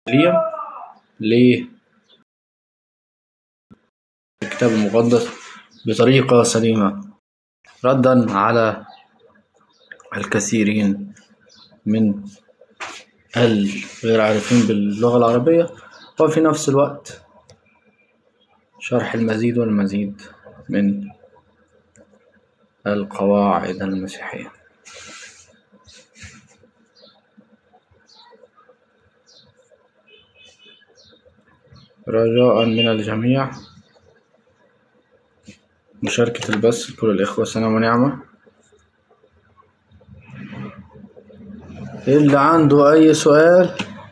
سليم للكتاب المقدس بطريقة سليمة ردا على الكثيرين من الغير عارفين باللغة العربية وفي نفس الوقت شرح المزيد والمزيد من القواعد المسيحية رجاء من الجميع مشاركة البث لكل الإخوة سلام ونعمة اللي عنده أي سؤال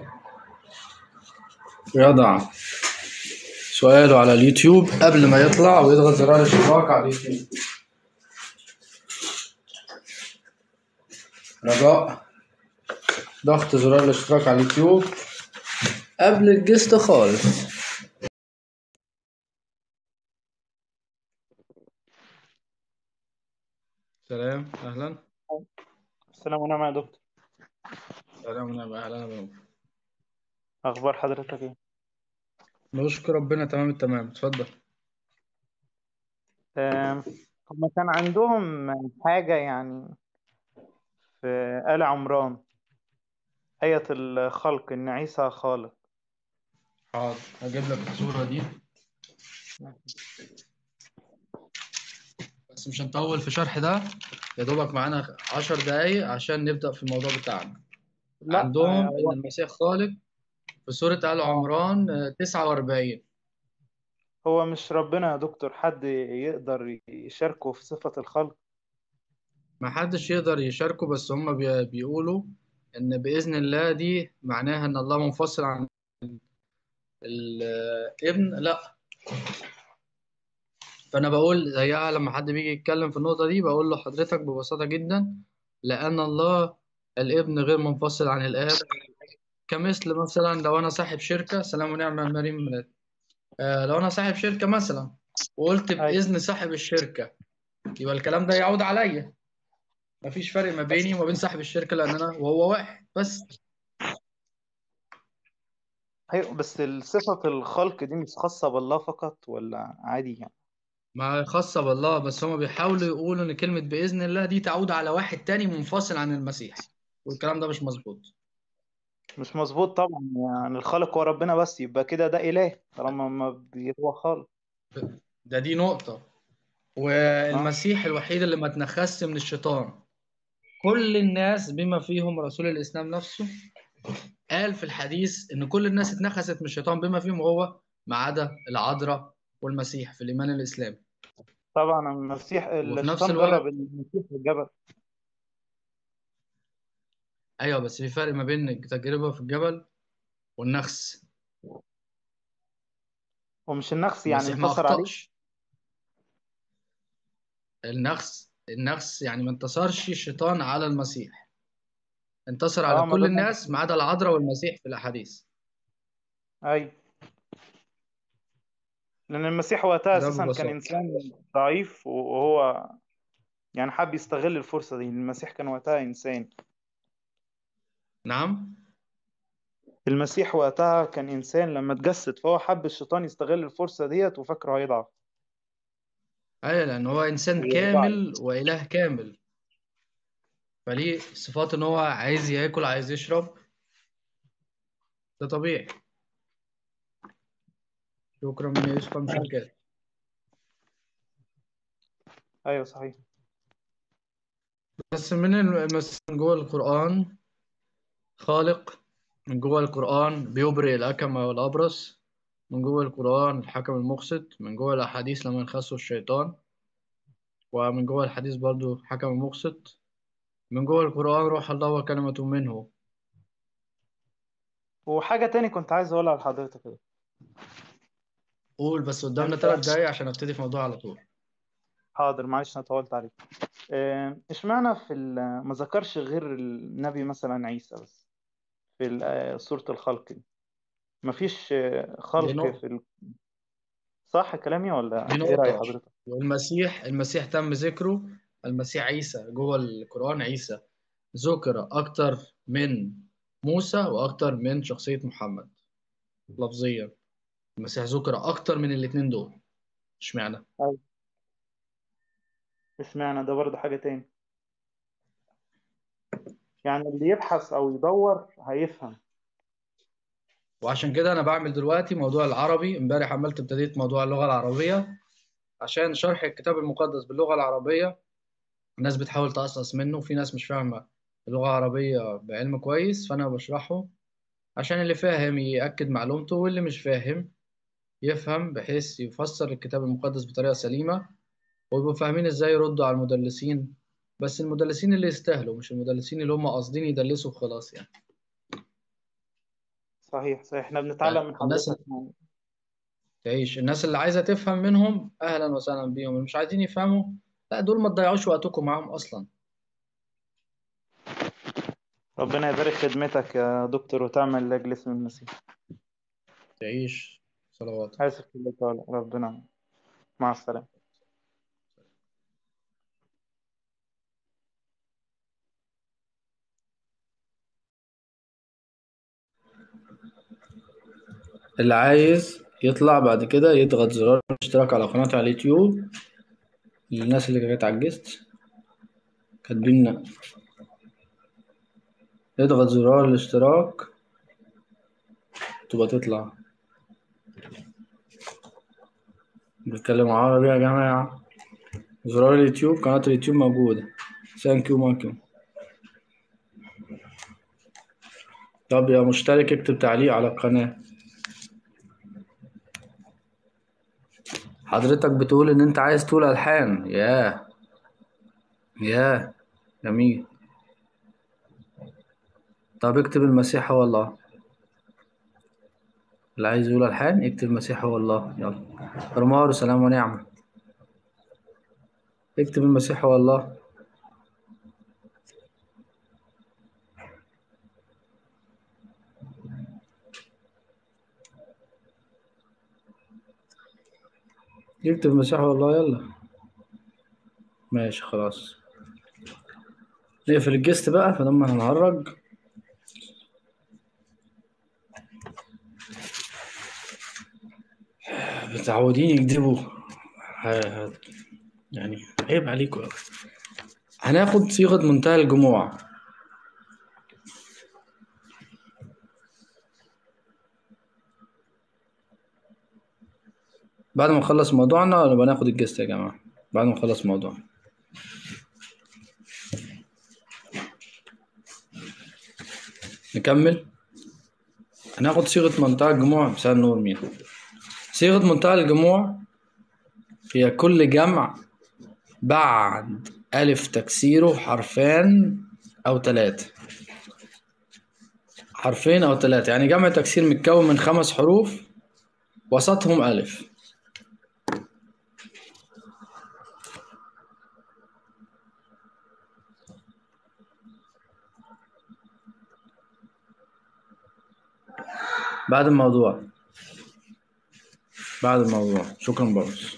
يضع سؤاله على اليوتيوب قبل ما يطلع ويضغط زرار الاشتراك على اليوتيوب رجاء ضغط زرار الاشتراك على اليوتيوب قبل الجست خالص سلام أهلا السلام ونعم يا دكتور سلام ونعم أهلا بك أخبار حضرتك إيه؟ نشكر ربنا تمام التمام اتفضل آم، هما كان عندهم حاجة يعني في آل عمران آية الخلق إن عيسى خالق حاضر هجيب لك الصورة دي بس مش هنطول في شرح ده يا دوبك معانا عشر دقايق عشان نبدأ في الموضوع بتاعنا لا عندهم آه، إن هو المسيح خالق في سورة آل عمران آه، 49 هو مش ربنا يا دكتور حد يقدر يشاركه في صفة الخلق ما حدش يقدر يشاركه بس هم بي- بيقولوا إن بإذن الله دي معناها إن الله منفصل عن الابن لا فأنا بقول زيها لما حد بيجي يتكلم في النقطة دي بقول له حضرتك ببساطة جدا لأن الله الابن غير منفصل عن الآب كمثل مثلا لو أنا صاحب شركة سلام ونعمة يا مريم ميلاد آه لو أنا صاحب شركة مثلا وقلت أيوة بإذن صاحب الشركة يبقى الكلام ده يعود عليا مفيش فرق ما بيني وما بين صاحب الشركة لأن أنا وهو واحد بس أيوة بس صفة الخلق دي مش خاصة بالله فقط ولا عادي يعني ما خاصة بالله بس هما بيحاولوا يقولوا إن كلمة بإذن الله دي تعود على واحد تاني منفصل عن المسيح والكلام ده مش مظبوط مش مظبوط طبعا يعني الخالق هو ربنا بس يبقى كده ده إله طالما ما بي- هو خالق ده دي نقطة اه والمسيح الوحيد اللي ما تنخسش من الشيطان كل الناس بما فيهم رسول الإسلام نفسه قال في الحديث إن كل الناس اتنخست من الشيطان بما فيهم هو ما عدا العذراء والمسيح في الإيمان الإسلامي طبعا المسيح وفي نفس الشيطان الوقت جرب المسيح في الجبل أيوه بس في فرق ما بين التجربة في الجبل والنخس ومش النخس يعني المسيح ما انتصر عليه أخطأش النخس النخس يعني ما انتصرش الشيطان على المسيح انتصر على اه ما كل ده الناس ما عدا العذراء والمسيح في الأحاديث اي لان المسيح وقتها ده اساسا كان ببساطة انسان ضعيف وهو يعني حب يستغل الفرصه دي المسيح كان وقتها انسان نعم المسيح وقتها كان انسان لما اتجسد فهو حب الشيطان يستغل الفرصه ديت وفكره هيضعف أيوة لأن هو إنسان وضعف كامل وإله كامل فليه صفات إن هو عايز ياكل عايز يشرب ده طبيعي شكرا من يوسف مشاركات ايوه صحيح بس من المس- من جوه القرآن خالق من جوه القرآن بيبرئ الأكمة والأبرص من جوه القرآن الحكم المقسط من جوه الأحاديث لما ينخسوا الشيطان ومن جوه الحديث برضو حكم المقسط من جوه القرآن روح الله وكلمة منه وحاجه تاني كنت عايز اقولها لحضرتك كده قول بس قدامنا انت ثلاث دقايق عشان ابتدي في موضوع على طول حاضر معلش انا طولت عليك آه، اشمعنى في ال- ما ذكرش غير النبي مثلا عيسى بس في ال- آه، سوره الخلق دي مفيش آه، دي خلق نقطة في ال... صح كلامي ولا دي ايه رأي نقطة حضرتك والمسيح المسيح تم ذكره المسيح عيسى جوه القرآن عيسى ذكر أكتر من موسى وأكتر من شخصية محمد لفظيا المسيح ذكر اكتر من الاتنين دول اشمعنى أيوة اشمعنى ده برضه حاجة تاني يعني اللي يبحث أو يدور هيفهم وعشان كده انا بعمل دلوقتي موضوع العربي امبارح عملت ابتديت موضوع اللغة العربية عشان شرح الكتاب المقدس باللغة العربية الناس بتحاول تقصص منه في ناس مش فاهمة اللغة العربية بعلم كويس فأنا بشرحه عشان اللي فاهم يأكد معلومته واللي مش فاهم يفهم بحيث يفسر الكتاب المقدس بطريقة سليمة ويبقوا فاهمين ازاي يردوا على المدلسين بس المدلسين اللي يستاهلوا مش المدلسين اللي هم قاصدين يدلسوا وخلاص يعني صحيح صحيح احنا بنتعلم من الناس حضرتك يعني تعيش الناس اللي عايزة تفهم منهم أهلا وسهلا بيهم اللي مش عايزين يفهموا لا دول ما تضيعوش وقتكم معاهم أصلا ربنا يبارك خدمتك يا دكتور وتعمل لأجل اسم المسيح تعيش صلوات آسف في الإطالة ربنا مع السلامة اللي عايز يطلع بعد كده يضغط زرار الاشتراك على قناتي على اليوتيوب للناس اللي كانت عجزت كاتبين اضغط زرار الاشتراك تبقى تطلع بتكلم عربي يا جماعة زرار اليوتيوب قناة اليوتيوب موجودة ثانك يو مايكل طب يا مشترك اكتب تعليق على القناة حضرتك بتقول ان انت عايز تقول الحان ياه ياه جميل طب اكتب المسيح هو الله اللي عايز يقول الحان اكتب المسيح هو الله يلا رمار سلام ونعمة اكتب المسيح هو الله اكتب المسيح هو الله يلا ماشي خلاص نقفل الجست بقى فلما هنهرج متعودين يكذبوا ه- ه- يعني عيب عليكم أوي هناخد صيغة منتهى الجموع بعد ما نخلص موضوعنا نبقى ناخد الجست يا جماعة بعد ما نخلص موضوعنا نكمل هناخد صيغة منتهى الجموع بسبب النور مين صيغة منتهى الجموع هي كل جمع بعد ألف تكسيره حرفان أو تلاتة حرفين أو تلاتة يعني جمع تكسير متكون من خمس حروف وسطهم ألف بعد الموضوع بعد الموضوع شكرا بارس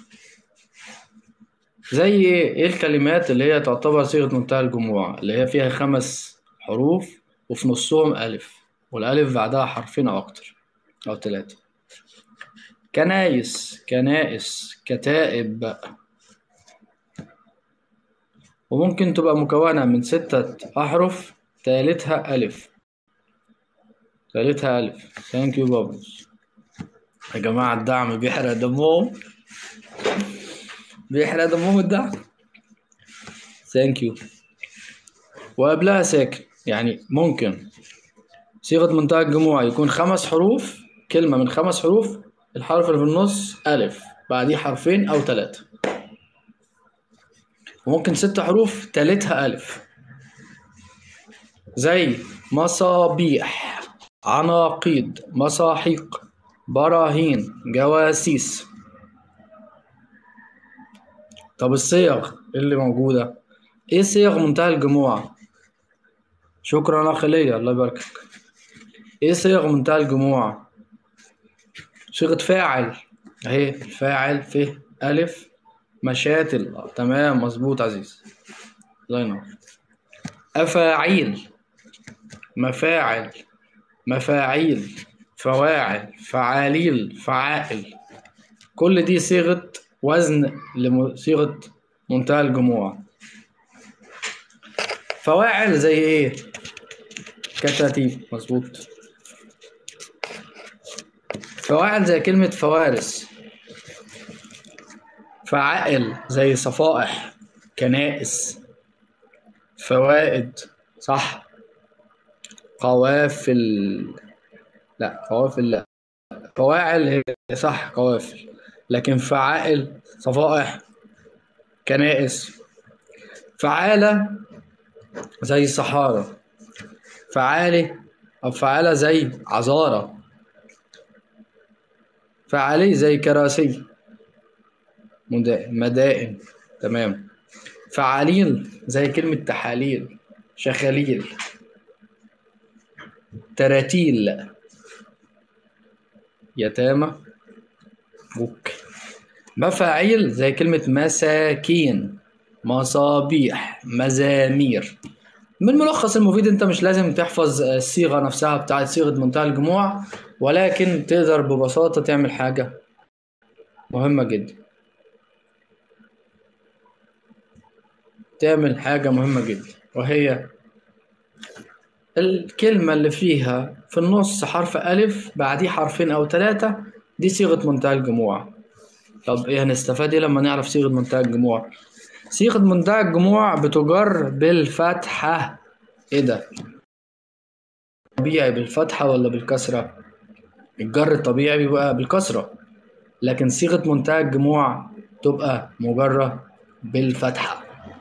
زي ايه ايه الكلمات اللي هي تعتبر صيغة منتهى الجموع اللي هي فيها خمس حروف وفي نصهم ألف والألف بعدها حرفين أو أكتر أو تلاتة كنايس كنائس كتائب وممكن تبقى مكونة من ستة أحرف تالتها ألف تالتها ألف ثانك يو بابلز يا جماعة الدعم بيحرق دمهم بيحرق دمهم الدعم ثانك يو وقبلها ساكن يعني ممكن صيغة منتهى الجموع يكون خمس حروف كلمة من خمس حروف الحرف اللي في النص ألف بعديه حرفين أو ثلاثة وممكن ست حروف تالتها ألف زي مصابيح عناقيد مصاحيق براهين جواسيس طب الصيغ اللي موجودة ايه صيغ منتهى الجموع شكرا اخ ليا الله يباركك ايه صيغ منتهى الجموع صيغة فاعل اهي الفاعل ف ألف مشاتل آه، تمام مظبوط عزيز الله ينور أفاعيل مفاعل مفاعيل فواعل فعاليل فعائل كل دي صيغة وزن لصيغة منتهى الجموع فواعل زي ايه كتاتيب مظبوط فواعل زي كلمة فوارس فعائل زي صفائح كنائس فوائد صح قوافل لا قوافل لا فواعل هي صح قوافل لكن فعائل صفائح كنائس فعالة زي صحارى فعالي أو فعالة زي عذارة فعالي زي كراسي مدا- مدائن تمام فعاليل زي كلمة تحاليل شخاليل تراتيل يتامى بوك مفاعيل زي كلمة مساكين مصابيح مزامير من ملخص المفيد انت مش لازم تحفظ الصيغة نفسها بتاعت صيغة منتهى الجموع ولكن تقدر ببساطة تعمل حاجة مهمة جدا تعمل حاجة مهمة جدا وهي الكلمة اللي فيها في النص حرف ألف بعديه حرفين أو ثلاثة دي صيغة منتهى الجموع طب إيه هنستفاد إيه لما نعرف صيغة منتهى الجموع؟ صيغة منتهى الجموع بتجر بالفتحة إيه ده؟ طبيعي بالفتحة ولا بالكسرة؟ الجر الطبيعي بيبقى بالكسرة لكن صيغة منتهى الجموع تبقى مجرة بالفتحة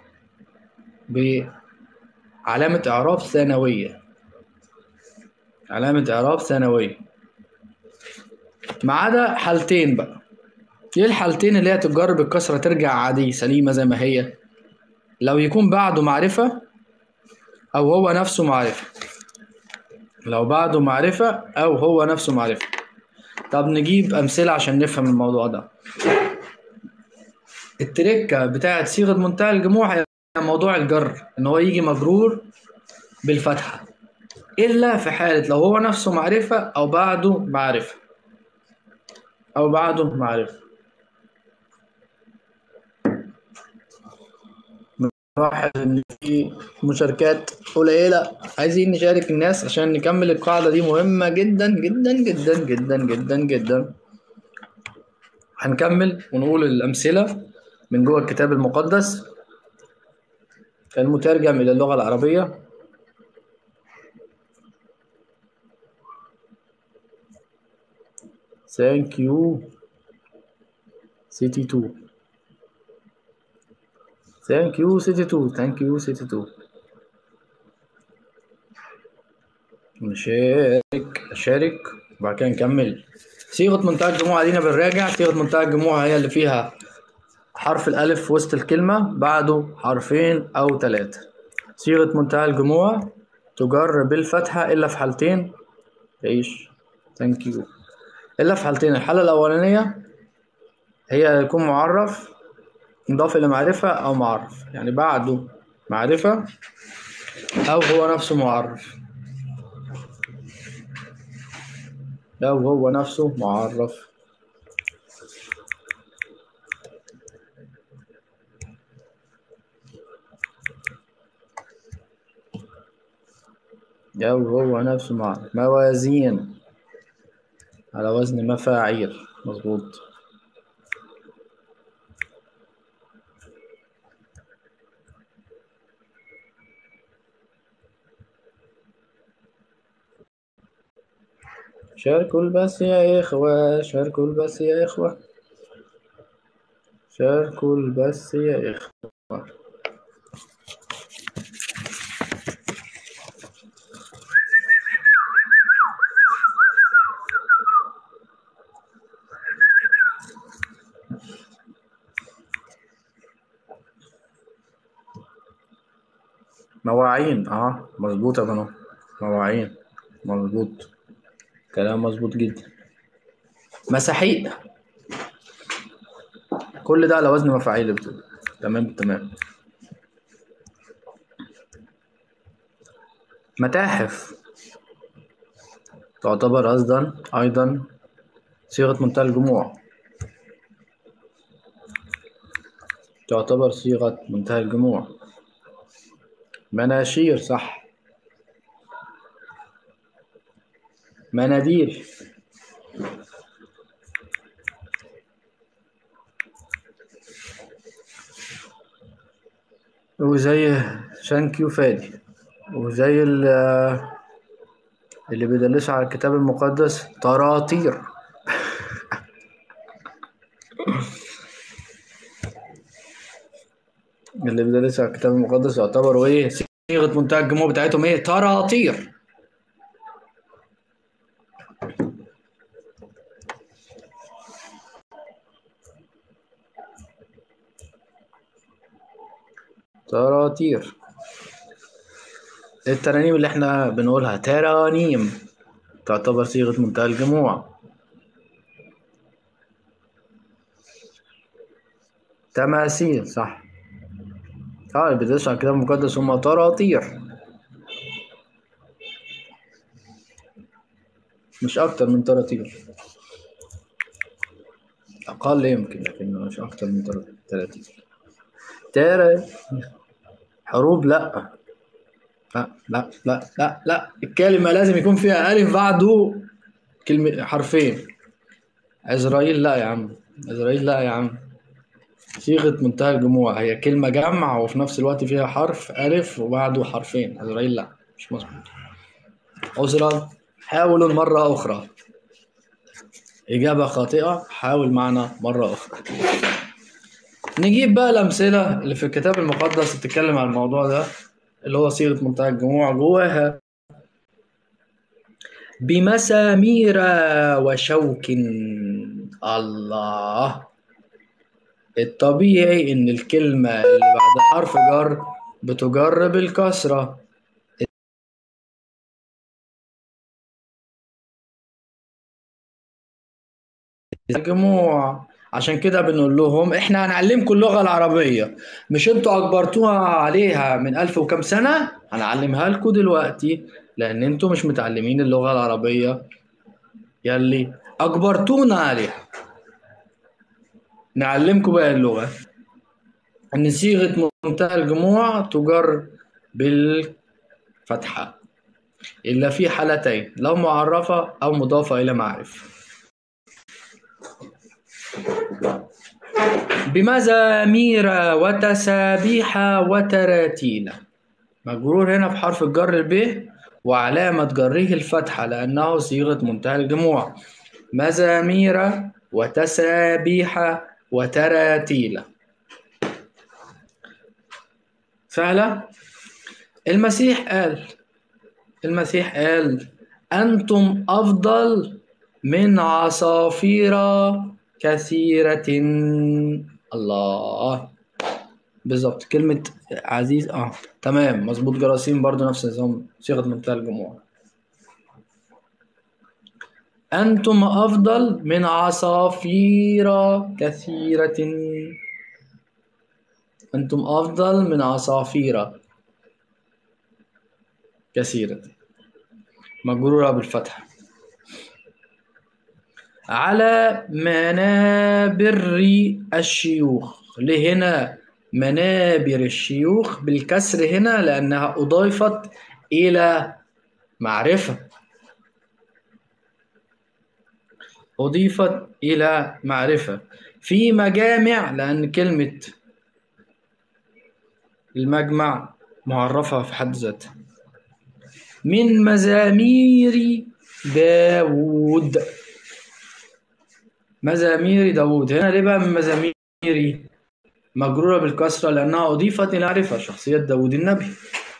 بعلامة إعراب ثانوية علامة إعراب ثانوية ما عدا حالتين بقى ايه الحالتين اللي هي تتجر بالكسرة ترجع عادية سليمة زي ما هي لو يكون بعده معرفة أو هو نفسه معرفة لو بعده معرفة أو هو نفسه معرفة طب نجيب أمثلة عشان نفهم الموضوع ده التركة بتاعت صيغة منتهى الجموع هي موضوع الجر إن هو يجي مجرور بالفتحة إلا في حالة لو هو نفسه معرفة أو بعده معرفة أو بعده معرفة نلاحظ إن في مشاركات قليلة عايزين نشارك الناس عشان نكمل القاعدة دي مهمة جدا جدا جدا جدا جدا جدا هنكمل ونقول الأمثلة من جوه الكتاب المقدس المترجم إلى اللغة العربية Thank you City 2 Thank you City 2 Thank you City 2 نشارك أشارك وبعد كده نكمل صيغة منتهى الجموع علينا بالراجع صيغة منتهى الجموع هي اللي فيها حرف الألف في وسط الكلمة بعده حرفين أو ثلاثة صيغة منتهى الجموع تجر بالفتحة إلا في حالتين تعيش ثانك يو إلا في حالتين الحالة الأولانية هي يكون معرف مضاف إلى معرفة أو معرف يعني بعده معرفة أو هو نفسه معرف أو هو نفسه معرف أو هو نفسه معرف موازين على وزن مفاعيل مظبوط شاركوا البث يا إخوة شاركوا البث يا إخوة شاركوا البث يا إخوة مواعين اه مظبوط يا بنو مواعين مظبوط كلام مظبوط جدا مساحيق كل ده على وزن مفاعيل بتقول تمام تمام متاحف تعتبر أيضا أيضا صيغة منتهى الجموع تعتبر صيغة منتهى الجموع مناشير صح مناديل وزي شانكي وفادي وزي ال- اللي بيدلسوا على الكتاب المقدس طراطير اللي بيدلسوا على الكتاب المقدس يعتبروا ايه صيغة منتهى الجموع بتاعتهم ايه طراطير طراطير الترانيم اللي احنا بنقولها ترانيم تعتبر صيغة منتهى الجموع تماثيل صح اه اللي بيدرسوا على الكتاب المقدس هم طراطير مش أكتر من طراطير أقل يمكن لكن مش أكتر من طرا- طراطير تارا حروب لأ لا لا لا لا لا الكلمة لازم يكون فيها ألف بعده كلمة حرفين عزرائيل لا يا عم عزرائيل لا يا عم صيغة منتهى الجموع هي كلمة جمع وفي نفس الوقت فيها حرف ألف وبعده حرفين عزرائيل لا مش مظبوط عذرا حاولوا مرة أخرى إجابة خاطئة حاول معنا مرة أخرى نجيب بقى الأمثلة اللي في الكتاب المقدس بتتكلم عن الموضوع ده اللي هو صيغة منتهى الجموع جواها بمسامير وشوك الله الطبيعي إن الكلمة اللي بعد حرف جر بتجر بالكسرة الجموع عشان كده بنقول لهم احنا هنعلمكم اللغة العربية مش انتوا اجبرتوها عليها من الف وكم سنة هنعلمها لكم دلوقتي لان انتوا مش متعلمين اللغة العربية يلي اجبرتونا عليها نعلمكم بقى اللغة ان صيغة منتهى الجموع تجر بالفتحة إلا في حالتين لو معرفة أو مضافة إلى معرفة بمزامير وتسابيح وتراتيل مجرور هنا بحرف الجر ب وعلامة جره الفتحة لأنه صيغة منتهى الجموع مزامير وتسابيح وتراتيل سهلة المسيح قال المسيح قال أنتم أفضل من عصافير كثيرة الله بالظبط كلمة عزيز اه تمام مظبوط جراثيم برضو نفس النظام صيغة منتهى الجموع أنتم أفضل من عصافير كثيرة أنتم أفضل من عصافير كثيرة مجرورة بالفتح على منابر الشيوخ لهنا منابر الشيوخ بالكسر هنا لأنها أضيفت إلى معرفة أضيفت إلى معرفة في مجامع لأن كلمة المجمع معرفة في حد ذاتها من مزامير داود مزامير داود هنا ليه بقى من مزاميري مجرورة بالكسرة لأنها أضيفت إلى معرفة شخصية داود النبي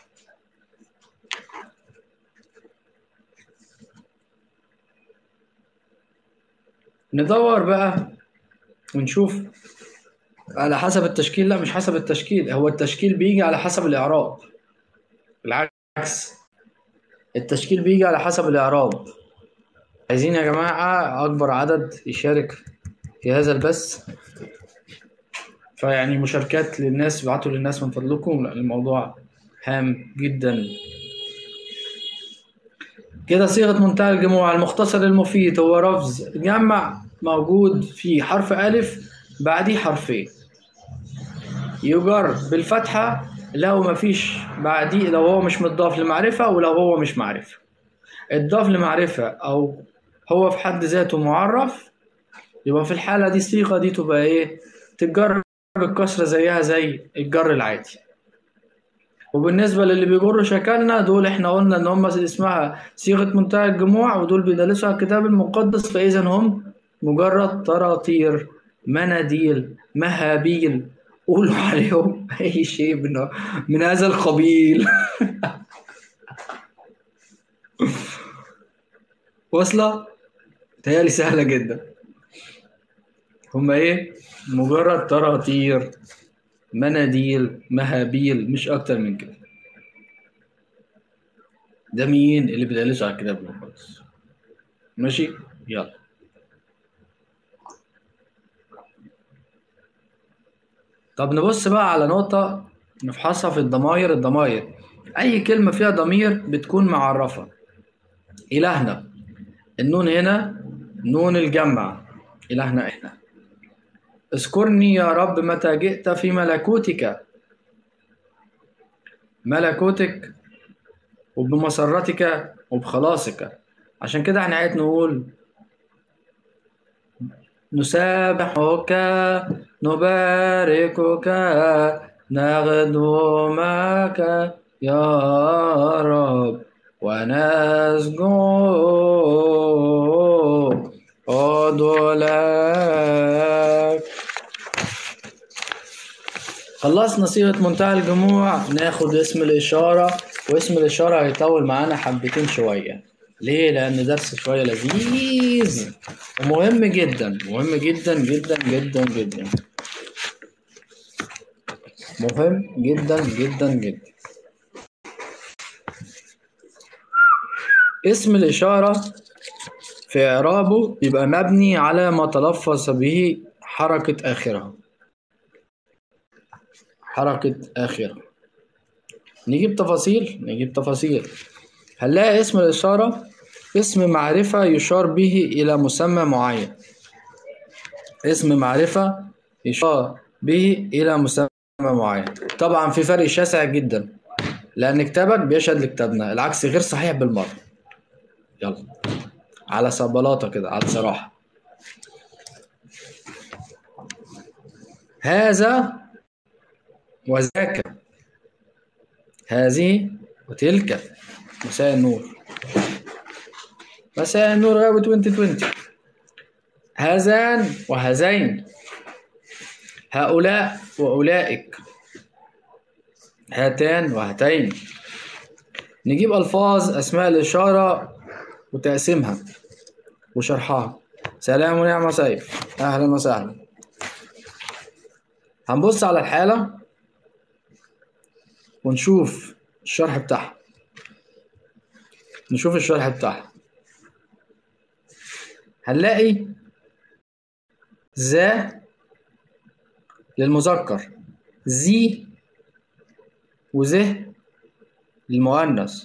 ندور بقى ونشوف على حسب التشكيل لا مش حسب التشكيل هو التشكيل بيجي على حسب الإعراب بالعكس التشكيل بيجي على حسب الإعراب عايزين يا جماعة أكبر عدد يشارك في هذا البث فيعني مشاركات للناس ابعتوا للناس من فضلكم لأن الموضوع هام جدا كده صيغة منتهى الجموع المختصر المفيد هو رفز جمع موجود في حرف ألف بعديه حرفين يجر بالفتحة لو مفيش بعديه لو هو مش مضاف لمعرفة ولو هو مش معرفة اتضاف لمعرفة أو هو في حد ذاته معرف يبقى في الحالة دي الصيغة دي تبقى إيه؟ تتجر بالكسرة زيها زي الجر العادي وبالنسبة للي بيجروا شكلنا دول احنا قلنا ان هم اسمها صيغة منتهى الجموع ودول بيدلسوا على الكتاب المقدس فإذا هم مجرد طراطير مناديل مهابيل قولوا عليهم أي شيء من, من هذا القبيل واصلة؟ تهيألي سهلة جدا هما ايه؟ مجرد طراطير مناديل مهابيل مش اكتر من كده ده مين اللي بيدلسوا على الكتاب المقدس ماشي يلا طب نبص بقى على نقطة نفحصها في الضماير الضماير أي كلمة فيها ضمير بتكون معرفة إلهنا النون هنا نون الجمع إلهنا إحنا اذكرني يا رب متى جئت في ملكوتك ملكوتك وبمسرتك وبخلاصك عشان كده احنا قاعد نقول نسابحك نباركك نخدمك يا رب ونسجد لك خلصنا صيغة منتهى الجموع ناخد اسم الإشارة واسم الإشارة هيطول معانا حبتين شوية ليه؟ لأن درس شوية لذيذ ومهم جدا مهم جدا جدا جدا جدا مهم جدا جدا جدا اسم الإشارة في إعرابه يبقى مبني على ما تلفظ به حركة آخرها حركة آخرها نجيب تفاصيل نجيب تفاصيل هنلاقي اسم الإشارة اسم معرفة يشار به إلى مسمى معين اسم معرفة يشار به إلى مسمى معين طبعا في فرق شاسع جدا لأن كتابك بيشهد لكتابنا العكس غير صحيح بالمرة يلا على صبلاطة كده على صراحة هذا وذاك هذه وتلك مساء النور مساء النور غابة 2020 هذان وهذين هؤلاء وأولئك هاتان وهاتين نجيب ألفاظ أسماء الإشارة وتقسيمها وشرحها سلام ونعم سيف أهلا وسهلا هنبص على الحالة ونشوف الشرح بتاعها نشوف الشرح بتاعها هنلاقي ذا للمذكر زي وزه للمؤنث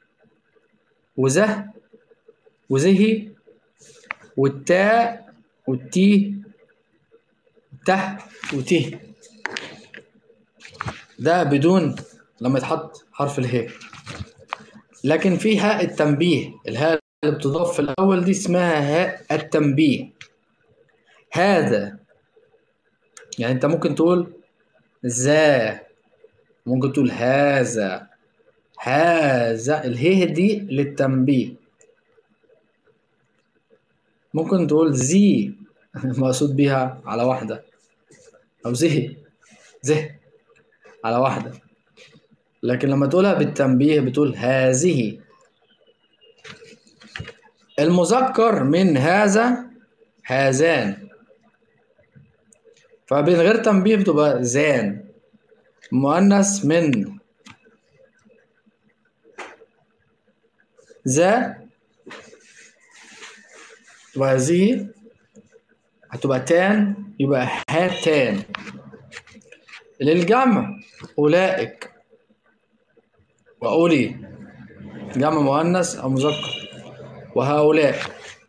وزه وزهي والتاء والتي ته وته ده بدون لما يتحط حرف اله لكن في هاء التنبيه الهاء اللي بتضاف في الأول دي اسمها هاء التنبيه هذا يعني أنت ممكن تقول ذا ممكن تقول هذا هذا اله دي للتنبيه ممكن تقول زي مقصود بيها على واحدة أو زه زه على واحدة لكن لما تقولها بالتنبيه بتقول هذه المذكر من هذا هذان فمن غير تنبيه بتبقى زان مؤنث من ذا وهذه هتبقى تان يبقى هاتان للجمع أولئك وأولي جمع مؤنث أو مذكر وهؤلاء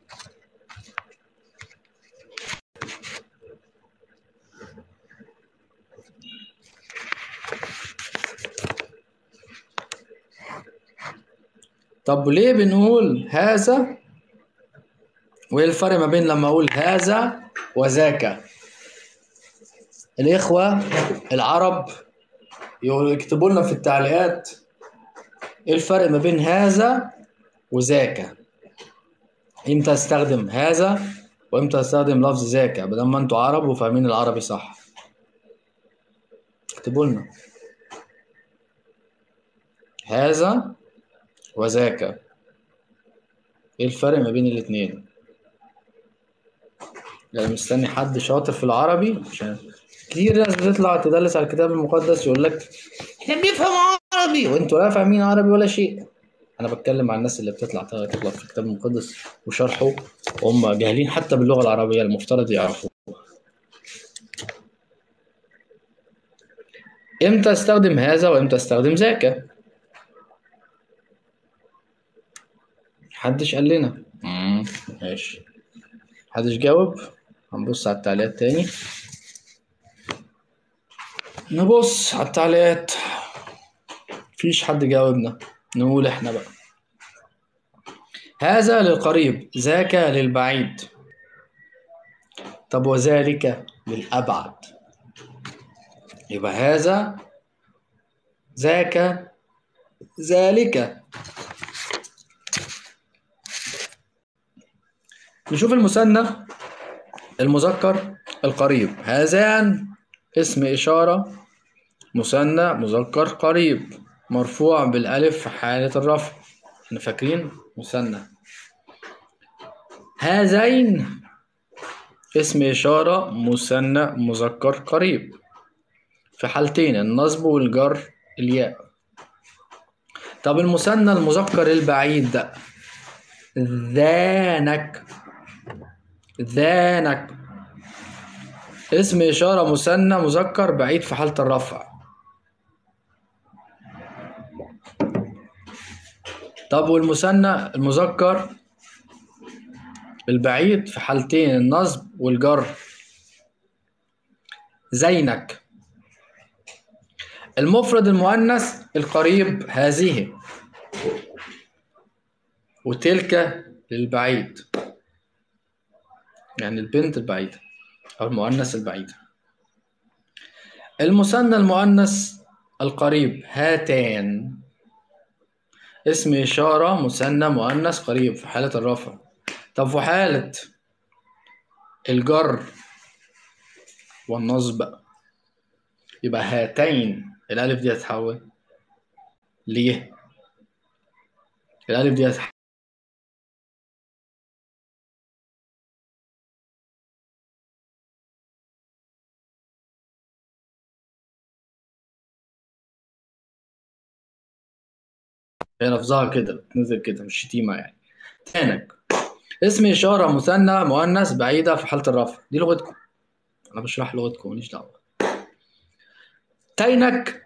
طب ليه بنقول هذا وايه الفرق ما بين لما اقول هذا وذاك الاخوه العرب يقولوا- يكتبوا لنا في التعليقات ايه الفرق ما بين هذا وذاك امتى استخدم هذا وامتى استخدم لفظ ذاك بدل ما انتوا عرب وفاهمين العربي صح اكتبوا لنا هذا وذاك ايه الفرق ما بين الاتنين يعني مستني حد شاطر في العربي عشان كتير ناس بتطلع تدلس على الكتاب المقدس يقول لك احنا بنفهم عربي وانتوا لا فاهمين عربي ولا شيء انا بتكلم عن الناس اللي بتطلع تطلع في الكتاب المقدس وشرحه وهم جاهلين حتى باللغه العربيه المفترض يعرفوها امتى استخدم هذا وامتى استخدم ذاك محدش قال لنا مم، ماشي محدش جاوب هنبص على التعليقات تاني نبص على التعليقات مفيش حد جاوبنا نقول احنا بقى هذا للقريب ذاك للبعيد طب وذلك للأبعد يبقى هذا ذاك ذلك نشوف المثنى المذكر القريب هذان اسم إشارة مثنى مذكر قريب مرفوع بالألف في حالة الرفع احنا فاكرين مثنى هذين اسم إشارة مثنى مذكر قريب في حالتين النصب والجر الياء طب المثنى المذكر البعيد ده ذانك ذانك اسم إشارة مثنى مذكر بعيد في حالة الرفع طب والمثنى المذكر البعيد في حالتين النصب والجر زينك المفرد المؤنث القريب هذه وتلك للبعيد يعني البنت البعيدة أو المؤنث البعيدة المثنى المؤنث القريب هاتان اسم إشارة مثنى مؤنث قريب في حالة الرفع طب في حالة الجر والنصب يبقى هاتين الألف دي هتتحول ليه الألف دي هتتحول هي لفظها كده بتنزل كده مش شتيمة يعني تانك اسم إشارة مثنى مؤنث بعيدة في حالة الرفع دي لغتكم أنا بشرح لغتكم ماليش دعوة تينك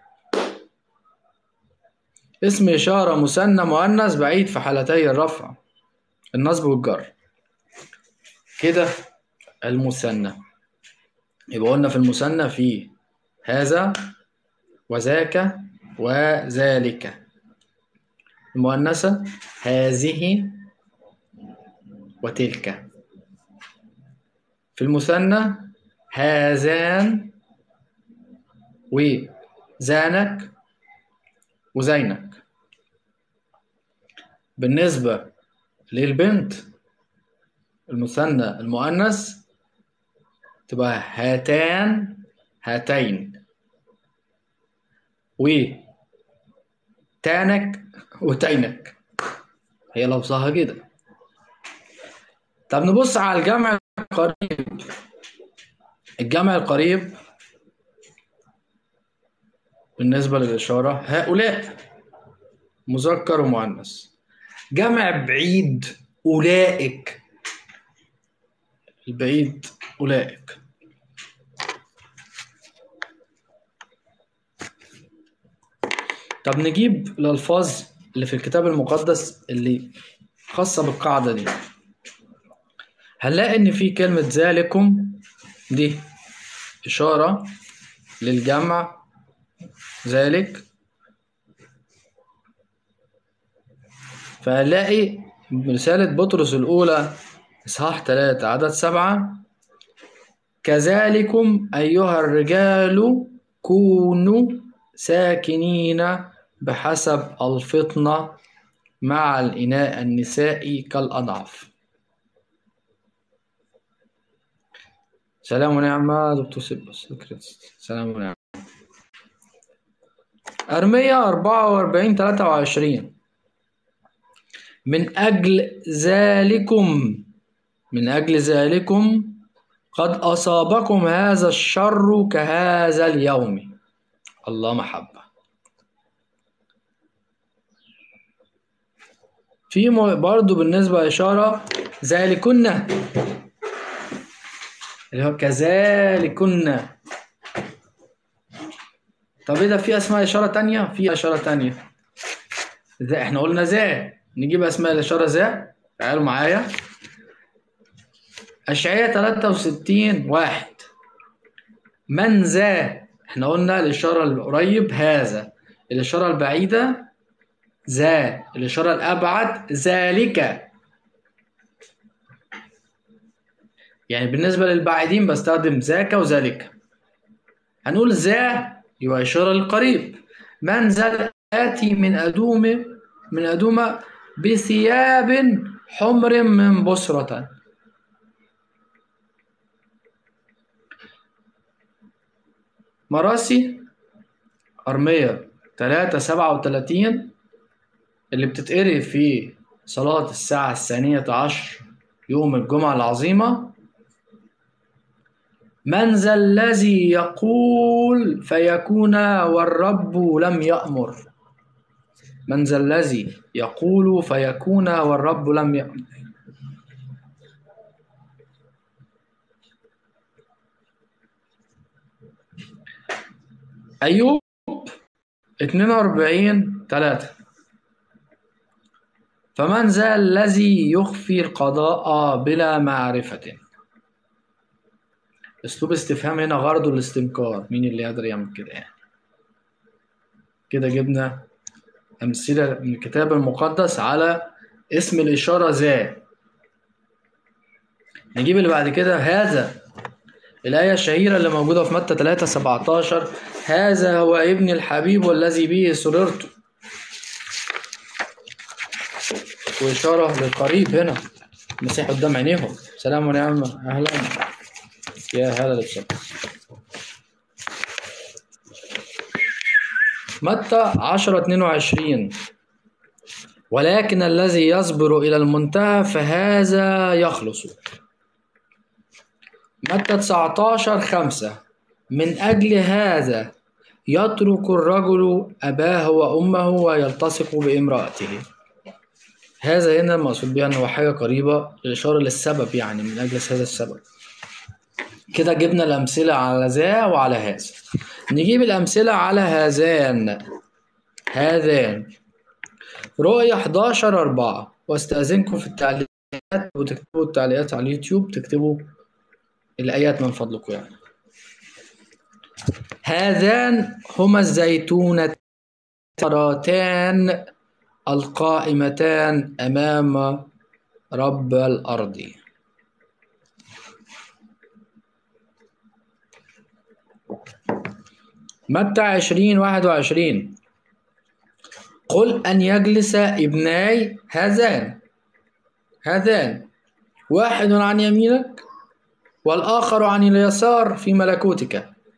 اسم إشارة مثنى مؤنث بعيد في حالتي الرفع النصب والجر كده المثنى يبقى قلنا في المثنى في هذا وذاك وذلك المؤنثة هذه وتلك في المثنى هذان وزانك وزينك بالنسبة للبنت المثنى المؤنث تبقى هاتان هاتين وتانك وتينك هي لفظها كده طب نبص على الجمع القريب الجمع القريب بالنسبة للإشارة هؤلاء مذكر ومؤنث جمع بعيد أولئك البعيد أولئك طب نجيب الألفاظ اللي في الكتاب المقدس اللي خاصة بالقاعدة دي هنلاقي إن في كلمة ذلكم دي إشارة للجمع ذلك فهنلاقي رسالة بطرس الأولى إصحاح 3 عدد سبعة كذلكم أيها الرجال كونوا ساكنين بحسب الفطنة مع الإناء النسائي كالأضعف سلام ونعمة دكتور سيبس سلام ونعمة أرمية أربعة وأربعين تلاتة وعشرين من أجل ذلكم من أجل ذلكم قد أصابكم هذا الشر كهذا اليوم الله محبة في برضو بالنسبة إشارة ذلكن اللي هو كذلكن طب ايه ده في اسماء اشاره تانية في اشاره تانية ازاي احنا قلنا ذا نجيب اسماء الاشاره ذا تعالوا معايا اشعياء 63 واحد من ذا احنا قلنا الاشاره القريب هذا الاشاره البعيده ذا الاشاره الابعد ذلك يعني بالنسبه للبعيدين بستخدم ذاك وذلك هنقول ذا يبقى إشارة للقريب من ذا آتي من أدوم من أدومة بثياب حمر من بصرة مراسي أرمية تلاتة سبعة وتلاتين اللي بتتقري في صلاة الساعة الثانية عشر يوم الجمعة العظيمة من ذا الذي يقول فيكون والرب لم يأمر من ذا الذي يقول فيكون والرب لم يأمر أيوب 42 3 فمن ذا الذي يخفي القضاء بلا معرفة اسلوب استفهام هنا غرضه الاستنكار مين اللي يقدر يعمل كده يعني كده جبنا امثله من الكتاب المقدس على اسم الاشاره ذا نجيب اللي بعد كده هذا الآية الشهيرة اللي موجودة في متى 3 17 هذا هو ابني الحبيب والذي به سررت وإشارة للقريب هنا المسيح قدام عينيهم سلام ونعمة أهلا يا هلا لبسك متى 10 22 ولكن الذي يصبر إلى المنتهى فهذا يخلص متى 19 5 من أجل هذا يترك الرجل أباه وأمه ويلتصق بامرأته هذا هنا المقصود بها أنه حاجة قريبة الإشارة للسبب يعني من أجل هذا السبب كده جبنا الأمثلة على ذا وعلى هذا نجيب الأمثلة على هذان هذان رؤية 11 4 واستأذنكم في التعليقات وتكتبوا التعليقات على اليوتيوب تكتبوا الآيات من فضلكم يعني هذان هما الزيتونتان القائمتان أمام رب الأرض متى عشرين واحد وعشرين قل أن يجلس ابناي هذان هذان واحد عن يمينك والآخر عن اليسار في ملكوتك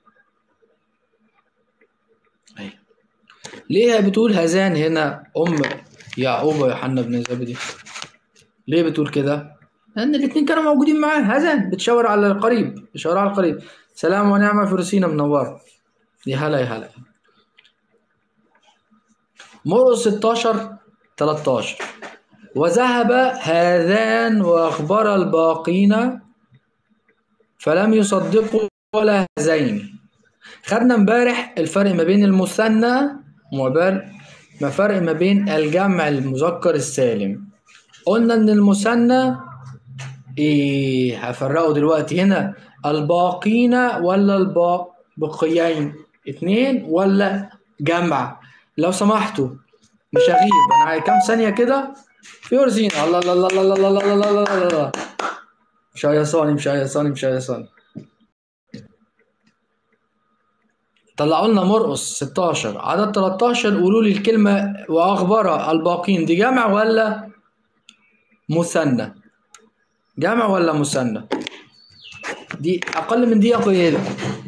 أي. ليه بتقول هذان هنا أم يعقوب ويوحنا بن زبدي ليه بتقول كده لأن الاتنين كانوا موجودين معاه هذان بتشاور على القريب إشارة على القريب سلام ونعمة فلسطين منورة يا هلا يا هلا مرقس 16 13 وذهب هذان وأخبر الباقين فلم يصدقوا ولا هذين خدنا امبارح الفرق ما بين المثنى وما فرق ما بين الجمع المذكر السالم قلنا ان المثنى ايه هفرقه دلوقتي هنا الباقين ولا الباقيين اتنين ولا جمع لو سمحتوا مش هغيب انا عايز كام ثانيه كده في ورزين الله الله الله الله الله الله الله الله الله الله مش هيصاني مش هيصاني مش هيصاني طلعوا لنا مرقص 16 عدد 13 قولوا لي الكلمة وأخبار الباقين دي جمع ولا مثنى جمع ولا مثنى دي أقل من دقيقة قليلة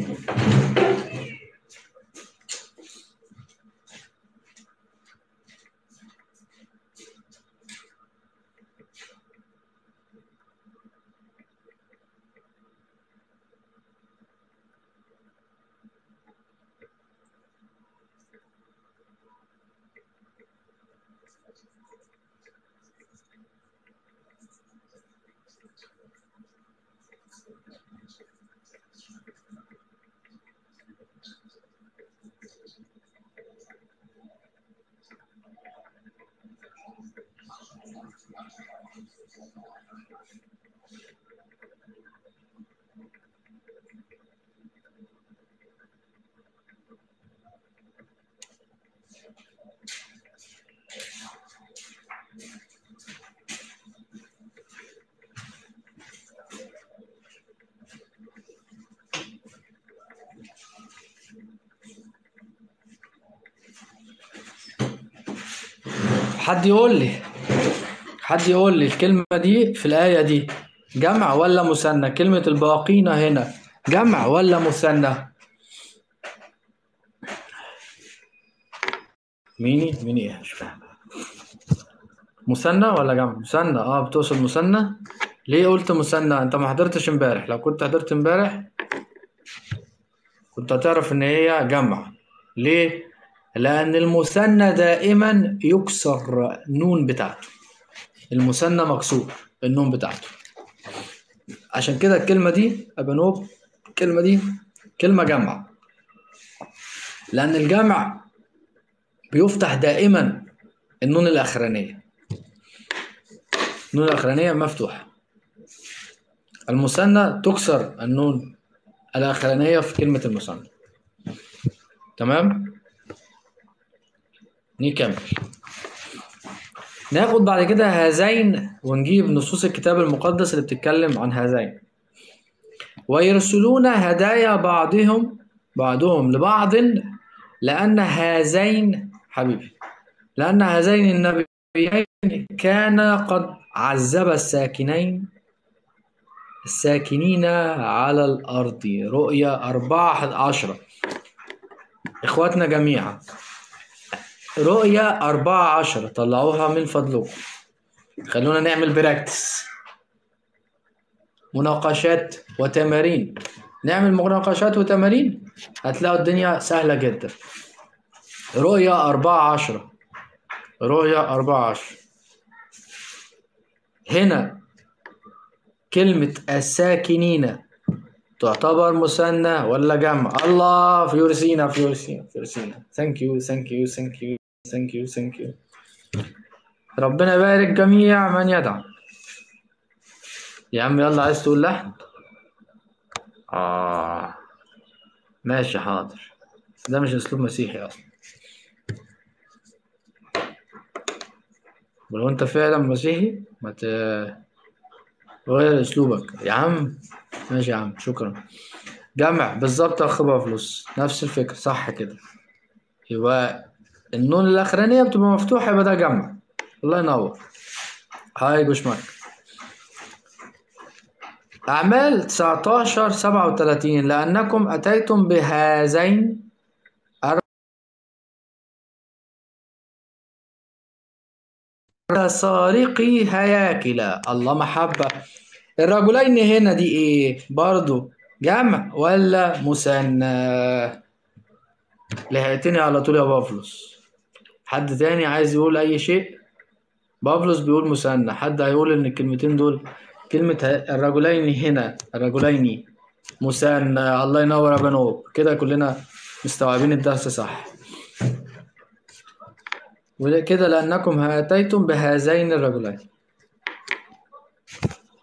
حد يقول لي حد يقول لي الكلمة دي في الآية دي جمع ولا مثنى كلمة الباقين هنا جمع ولا مثنى ميني ميني ايه مش فاهم مثنى ولا جمع مثنى اه بتوصل مثنى ليه قلت مثنى انت ما حضرتش امبارح لو كنت حضرت امبارح كنت هتعرف ان هي جمع ليه لان المثنى دائما يكسر نون بتاعته المثنى مكسور النون بتاعته عشان كده الكلمة دي أبنوب الكلمة دي كلمة جمع لأن الجمع بيفتح دائما النون الأخرانية النون الأخرانية مفتوحة المثنى تكسر النون الأخرانية في كلمة المثنى تمام نكمل ناخد بعد كده هذين ونجيب نصوص الكتاب المقدس اللي بتتكلم عن هذين ويرسلون هدايا بعضهم بعضهم لبعض لأن هذين حبيبي لأن هذين النبيين كان قد عذب الساكنين الساكنين على الأرض رؤيا أربعة عشرة إخواتنا جميعا رؤيا أربعة عشرة طلعوها من فضلكم خلونا نعمل براكتس مناقشات وتمارين نعمل مناقشات وتمارين هتلاقوا الدنيا سهلة جدا رؤيا أربعة عشرة رؤيا أربعة عشرة هنا كلمة الساكنين تعتبر مثنى ولا جمع الله فيورسينا فيورسينا فيورسينا ثانك يو ثانك يو ثانك يو ثانك يو ثانك يو ربنا يبارك جميع من يدعم يا عم يلا عايز تقول لحن آه ماشي حاضر ده مش أسلوب مسيحي أصلا ولو أنت فعلا مسيحي ما ت غير أسلوبك يا عم ماشي يا عم شكرا جمع بالظبط يا أخ بافلوس نفس الفكرة صح كده يبقى النون الأخرانية بتبقى مفتوحة يبقى ده جمع الله ينور هاي جوشماك أعمال 19 37 لأنكم أتيتم بهذين سارقي هياكل الله محبة الرجلين هنا دي ايه برضو جمع ولا مثنى لحقتني على طول يا بافلوس حد تاني عايز يقول اي شيء بافلوس بيقول مثنى حد هيقول ان الكلمتين دول كلمة الرجلين هنا الرجلين مثنى الله ينور يا بنوب كده كلنا مستوعبين الدرس صح وكده لأنكم أتيتم بهذين الرجلين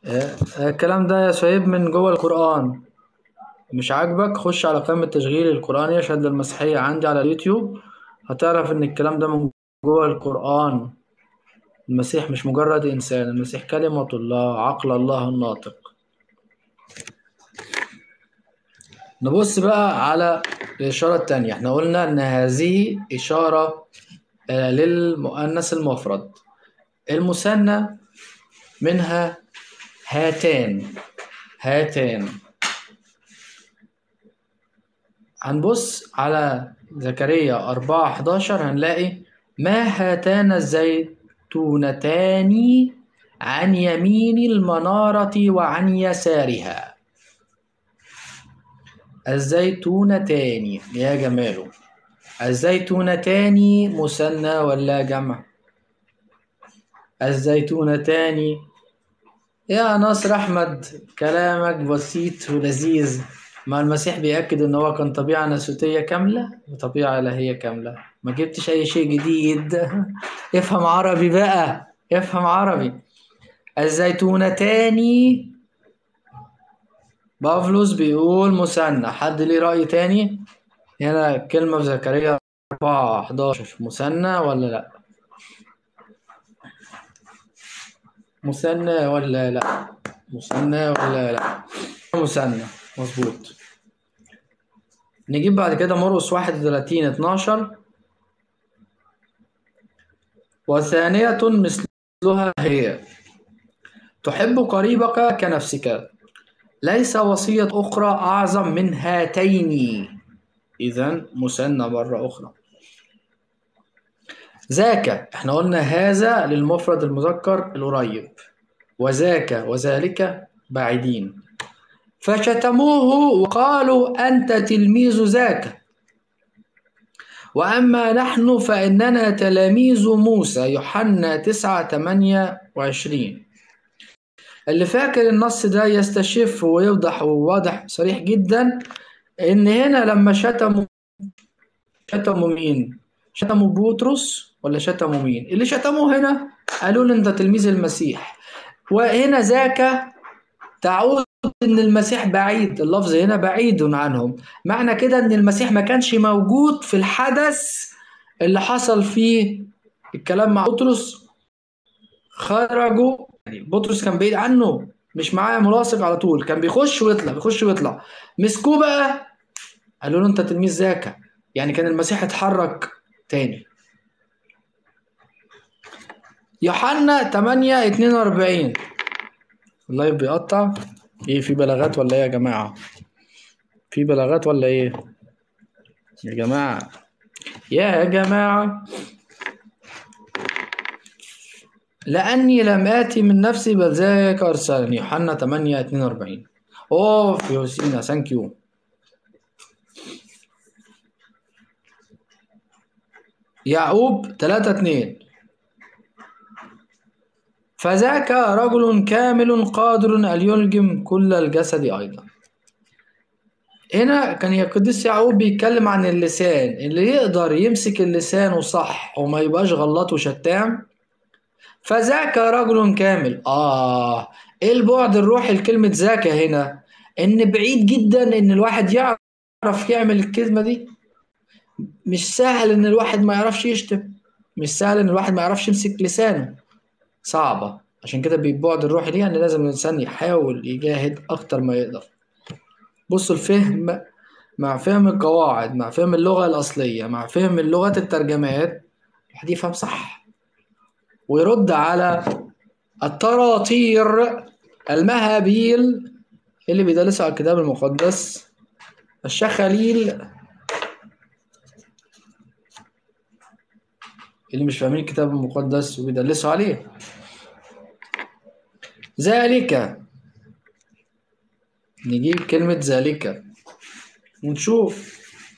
آه، آه، الكلام ده يا سهيب من جوه القرآن مش عاجبك خش على قائمة تشغيل القرآن يشهد للمسيحية عندي على اليوتيوب هتعرف إن الكلام ده من جوه القرآن المسيح مش مجرد إنسان المسيح كلمة الله عقل الله الناطق نبص بقى على الإشارة التانية احنا قلنا إن هذه إشارة آه، للمؤنث المفرد المثنى منها هاتان هاتان هنبص على زكريا أربعة حداشر هنلاقي ما هاتان الزيتونتان عن يمين المنارة وعن يسارها الزيتونتان يا جماله الزيتونتان مثنى ولا جمع الزيتونتان يا ناصر أحمد كلامك بسيط ولذيذ مع المسيح بيأكد إن هو كان طبيعة ناسوتية كاملة وطبيعة إلهية كاملة ما جبتش أي شيء جديد افهم عربي بقى افهم عربي الزيتونتان بافلوس بيقول مثنى حد ليه رأي تاني هنا كلمة في زكريا 4 11 مثنى ولا لأ مثنى ولا لأ مثنى ولا لأ مثنى مظبوط نجيب بعد كده مرقس 31 12 وثانية مثلها هي تحب قريبك كنفسك ليس وصية أخرى أعظم من هاتين إذا مثنى مرة أخرى ذاك احنا قلنا هذا للمفرد المذكر القريب وذاك وذلك بعيدين فشتموه وقالوا أنت تلميذ ذاك وأما نحن فإننا تلاميذ موسى يوحنا تسعة تمانية وعشرين اللي فاكر النص ده يستشف ويوضح وواضح صريح جدا إن هنا لما شتموا شتموا مين؟ شتموا بطرس ولا شتموا مين؟ اللي شتموه هنا قالوا له أنت تلميذ المسيح وهنا ذاك تعود ان المسيح بعيد اللفظ هنا بعيد عنهم معنى كده ان المسيح ما كانش موجود في الحدث اللي حصل فيه الكلام مع بطرس خرجوا يعني بطرس كان بعيد عنه مش معاه ملاصق على طول كان بيخش ويطلع بيخش ويطلع مسكوه بقى قالوا له انت تلميذ ذاك يعني كان المسيح اتحرك تاني يوحنا 8 42 اللايف بيقطع ايه في بلاغات ولا ايه يا جماعة في بلاغات ولا ايه يا جماعة يا جماعة لأني لم آتي من نفسي بل ذاك أرسلني يوحنا 8 42 أوف يوسينا ثانك يو يعقوب 3 2 فذاك رجل كامل قادر أن يلجم كل الجسد أيضا هنا كان القديس يعقوب بيتكلم عن اللسان اللي يقدر يمسك اللسان صح وما يبقاش غلط وشتام فذاك رجل كامل آه إيه البعد الروحي لكلمة ذاك هنا إن بعيد جدا إن الواحد يعرف يعمل الكلمة دي مش سهل إن الواحد ما يعرفش يشتم مش سهل إن الواحد ما يعرفش يمسك لسانه صعبة عشان كده بالبعد الروحي ليها إن لازم الإنسان يحاول يجاهد أكتر ما يقدر بصوا الفهم مع فهم القواعد مع فهم اللغة الأصلية مع فهم اللغات الترجمات الواحد يفهم صح ويرد على التراطير المهابيل اللي بيدرسوا على الكتاب المقدس الشخاليل اللي مش فاهمين الكتاب المقدس وبيدلسوا عليه ذلك نجيب كلمة ذلك ونشوف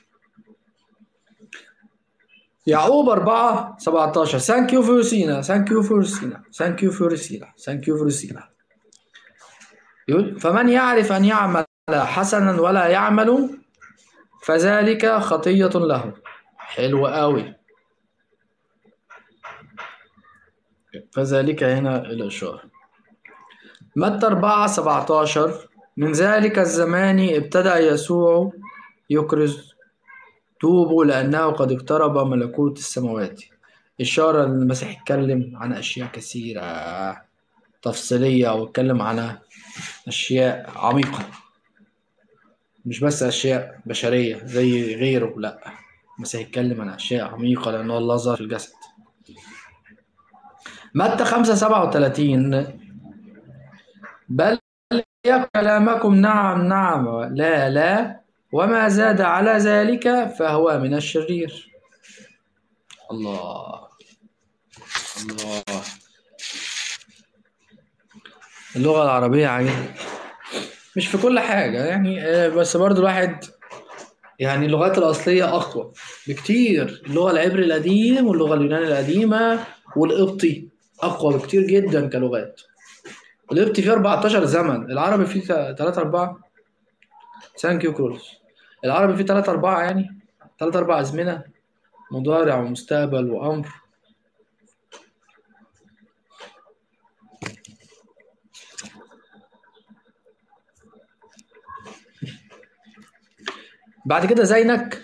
يعقوب أربعة سبعتاشر ثانك يو فور سينا ثانك يو فور سينا ثانك يو فور سينا ثانك يو فور سينا يقول فمن يعرف أن يعمل حسنا ولا يعمل فذلك خطية له حلو قوي فذلك هنا الإشارة متى 4 17 من ذلك الزمان ابتدأ يسوع يكرز توبوا لأنه قد اقترب ملكوت السماوات إشارة إن المسيح اتكلم عن أشياء كثيرة تفصيلية واتكلم عن أشياء عميقة مش بس أشياء بشرية زي غيره لأ المسيح اتكلم عن أشياء عميقة لأنه الله ظهر في الجسد متى 5 37 بل يا كلامكم نعم نعم لا لا وما زاد على ذلك فهو من الشرير الله الله اللغة العربية عجيبة مش في كل حاجة يعني آه، بس برضو الواحد يعني اللغات الأصلية أقوى بكتير اللغة العبري القديم واللغة اليونانية القديمة والقبطي أقوى بكتير جدا كلغات القبطي فيه 14 زمن العربي فيه 3 4 ثانك يو كرولوس العربي فيه 3 4 يعني 3 4 أزمنة مضارع ومستقبل وأمر بعد كده زينك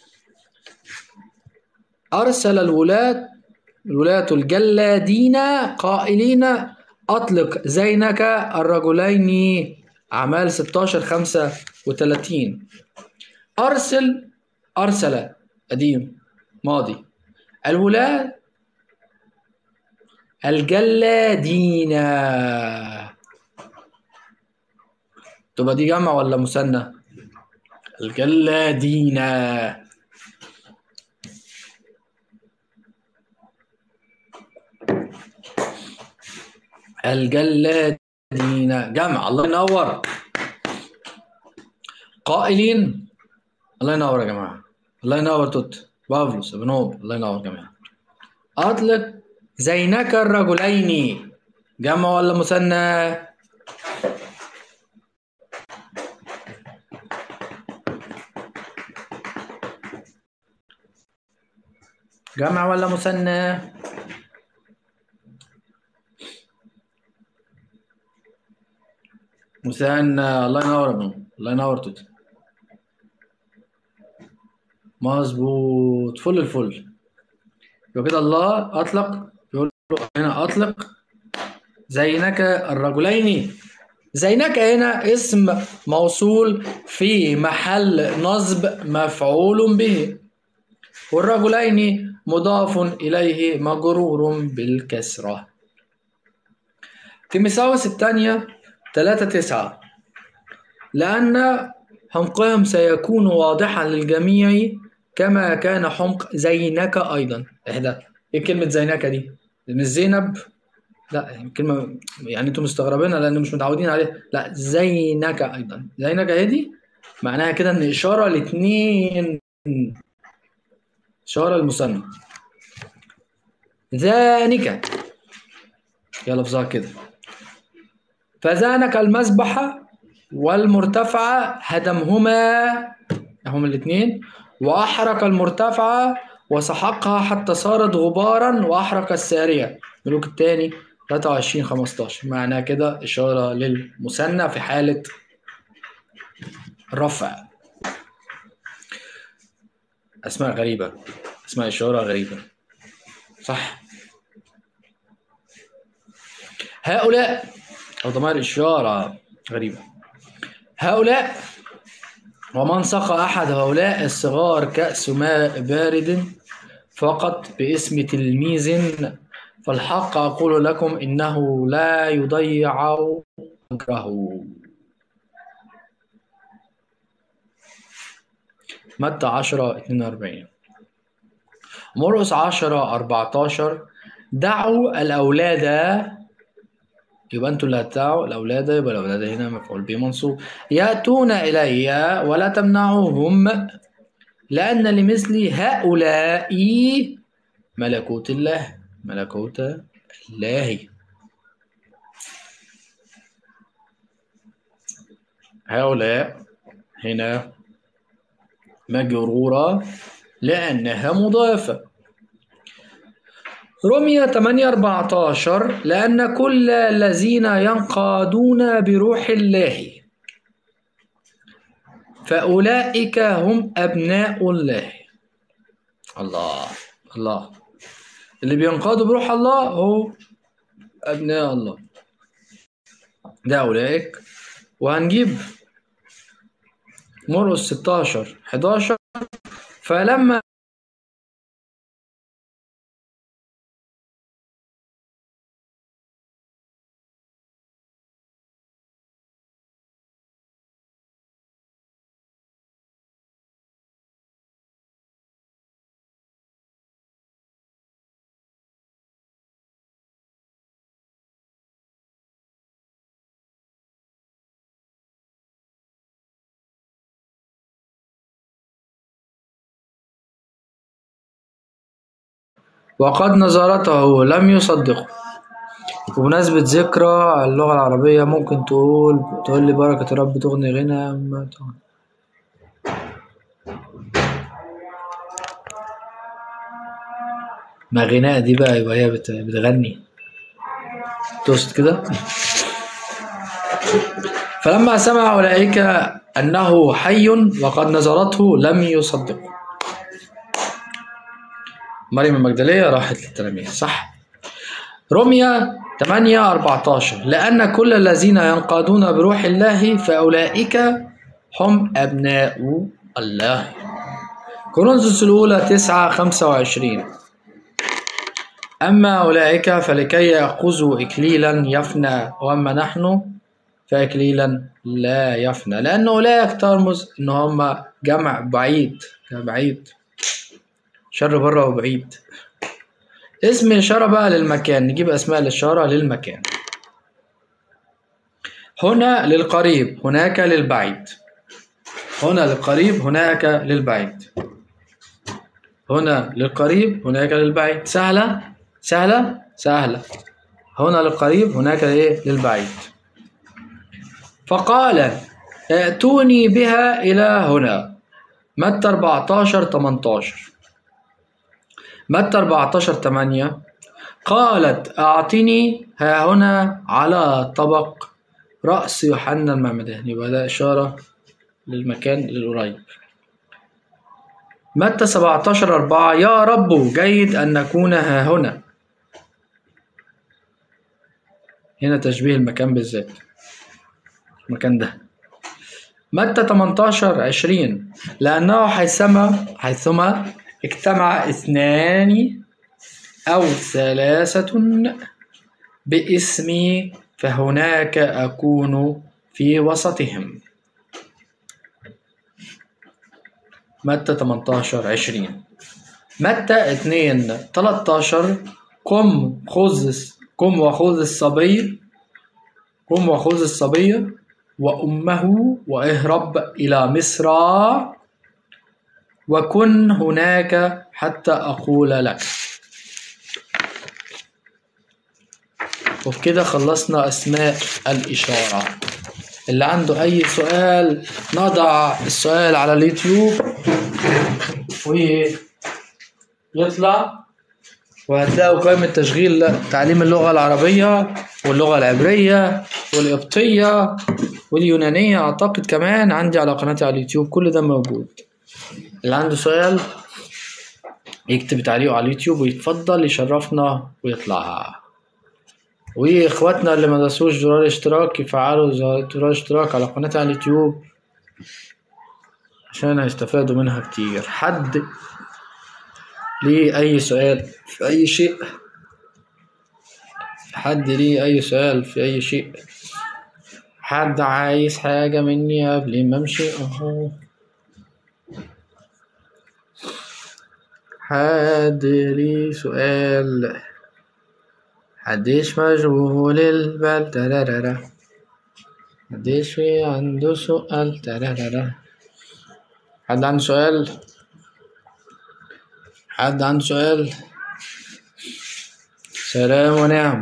أرسل الولاة الولاة الجلادين قائلين أطلق زينك الرجلين أعمال 16 35 أرسل أرسل قديم ماضي الولاة الجلادين تبقى دي جمع ولا مثنى الجلادين الجلادين جمع الله ينور قائلين الله ينور يا جماعة الله ينور توت بافلوس بنوب الله ينور يا جماعة أطلق زينك الرجلين جمع ولا مثنى جمع ولا مثنى مثنى الله ينور يا ابني الله ينور توت مظبوط فل الفل يبقى كده الله اطلق يقول له هنا اطلق زينك الرجلين زينك هنا اسم موصول في محل نصب مفعول به والرجلين مضاف إليه مجرور بالكسرة تيمساوس الثانية ثلاثة تسعة لأن حمقهم سيكون واضحا للجميع كما كان حمق زينك أيضا إحدى إيه كلمة زينك دي؟ لأن الزينب لا يعني كلمة يعني أنتم مستغربينها لأن مش متعودين عليها لا زينك أيضا زينك هي دي معناها كده إن إشارة لاتنين إشارة المثنى ذانك يا لفظها كده فذانك المذبحة والمرتفعة هدمهما هم الاثنين وأحرق المرتفعة وسحقها حتى صارت غبارا وأحرق السارية ملوك الثاني 23 15 معناها كده إشارة للمثنى في حالة رفع أسماء غريبة أسماء إشارة غريبة صح هؤلاء أو ضمائر إشارة غريبة هؤلاء ومن سقى أحد هؤلاء الصغار كأس ماء بارد فقط باسم تلميذ فالحق أقول لكم إنه لا يضيع أجره متى 10 42 مرقس 10 14 دعوا الأولاد يبقى انتوا اللي هتدعوا الأولاد يبقى الأولاد هنا مفعول به منصوب يأتون إلي ولا تمنعوهم لأن لمثل هؤلاء ملكوت الله ملكوت الله هؤلاء هنا مجرورة لأنها مضافة رمية 8 14 لأن كل الذين ينقادون بروح الله فأولئك هم أبناء الله الله الله اللي بينقادوا بروح الله هو أبناء الله ده أولئك وهنجيب مرقس 16 11 فلما وقد نظرته لم يصدقه وبمناسبة ذكرى اللغة العربية ممكن تقول تقول لي بركة رب تغني غنى ما تغني ما غناء دي بقى يبقى هي بت- بتغني تقصد كده فلما سمع أولئك أنه حي وقد نظرته لم يصدقه مريم المجدلية راحت للتلاميذ صح رمية 8 14 لأن كل الذين ينقادون بروح الله فأولئك هم أبناء الله كورنثوس الأولى 9 25 أما أولئك فلكي يأخذوا إكليلا يفنى وأما نحن فإكليلا لا يفنى لأن أولئك ترمز إن هم جمع بعيد بعيد شر بره وبعيد اسم إشارة بقى للمكان نجيب أسماء الإشارة للمكان هنا للقريب هناك للبعيد هنا للقريب هناك للبعيد هنا للقريب هناك للبعيد سهلة سهلة سهلة هنا للقريب هناك إيه للبعيد فقال ائتوني بها إلى هنا متى 14 18 متى 14 8 قالت أعطني ها هنا على طبق رأس يوحنا المعمدان يبقى ده إشارة للمكان القريب متى 17 4 يا رب جيد أن نكون ها هنا هنا تشبيه المكان بالذات المكان ده متى 18 20 لأنه حيثما حيثما اجتمع اثنان أو ثلاثة باسمي فهناك أكون في وسطهم متى 18 20 متى 2 13 قم خذ قم وخذ الصبي قم وخذ الصبي وأمه واهرب إلى مصر وكن هناك حتى أقول لك وبكده خلصنا أسماء الإشارة اللي عنده أي سؤال نضع السؤال على اليوتيوب ويطلع وهتلاقوا قائمة تشغيل تعليم اللغة العربية واللغة العبرية والقبطية واليونانية أعتقد كمان عندي على قناتي على اليوتيوب كل ده موجود اللي عنده سؤال يكتب تعليقه على اليوتيوب ويتفضل يشرفنا ويطلع واخواتنا اللي ما دسوش زرار الاشتراك يفعلوا زرار الاشتراك على قناتي على اليوتيوب عشان هيستفادوا منها كتير حد ليه اي سؤال في اي شيء حد ليه اي سؤال في اي شيء حد عايز حاجة مني قبل ما امشي اهو حد ليه سؤال حدش مشغول البال ترارارا حدش في عنده سؤال ترارارا حد عنده سؤال حد عنده سؤال سلام ونعم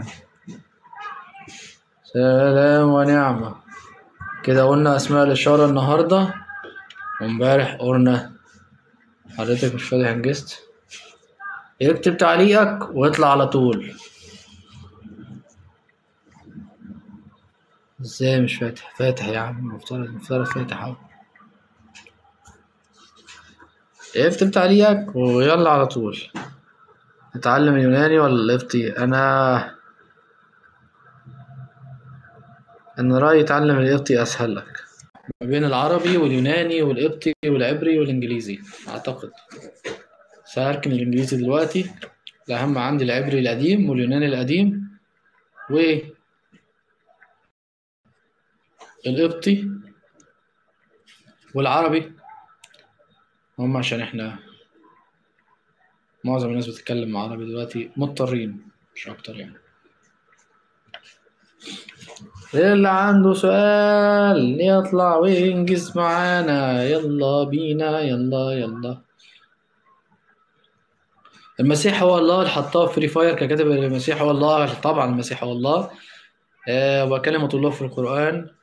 سلام ونعمة كده قلنا أسماء الإشارة النهاردة وامبارح قلنا حضرتك مش فاضي حجزت اكتب تعليقك واطلع على طول ازاي مش فاتح فاتح يا عم مفترض مفترض فاتح اهو اكتب تعليقك ويلا على طول نتعلم اليوناني ولا القبطي انا انا رأيي اتعلم القبطي اسهل لك ما بين العربي واليوناني والقبطي والعبري والانجليزي اعتقد سأركن الانجليزي دلوقتي الاهم عندي العبري القديم واليوناني القديم و القبطي والعربي هم عشان احنا معظم الناس بتتكلم عربي دلوقتي مضطرين مش اكتر يعني اللي عنده سؤال يطلع وينجز معانا يلا بينا يلا يلا المسيح هو الله اللي حطاه في فري فاير كان كاتب المسيح هو الله طبعا المسيح هو الله آه وكلمة الله في القرآن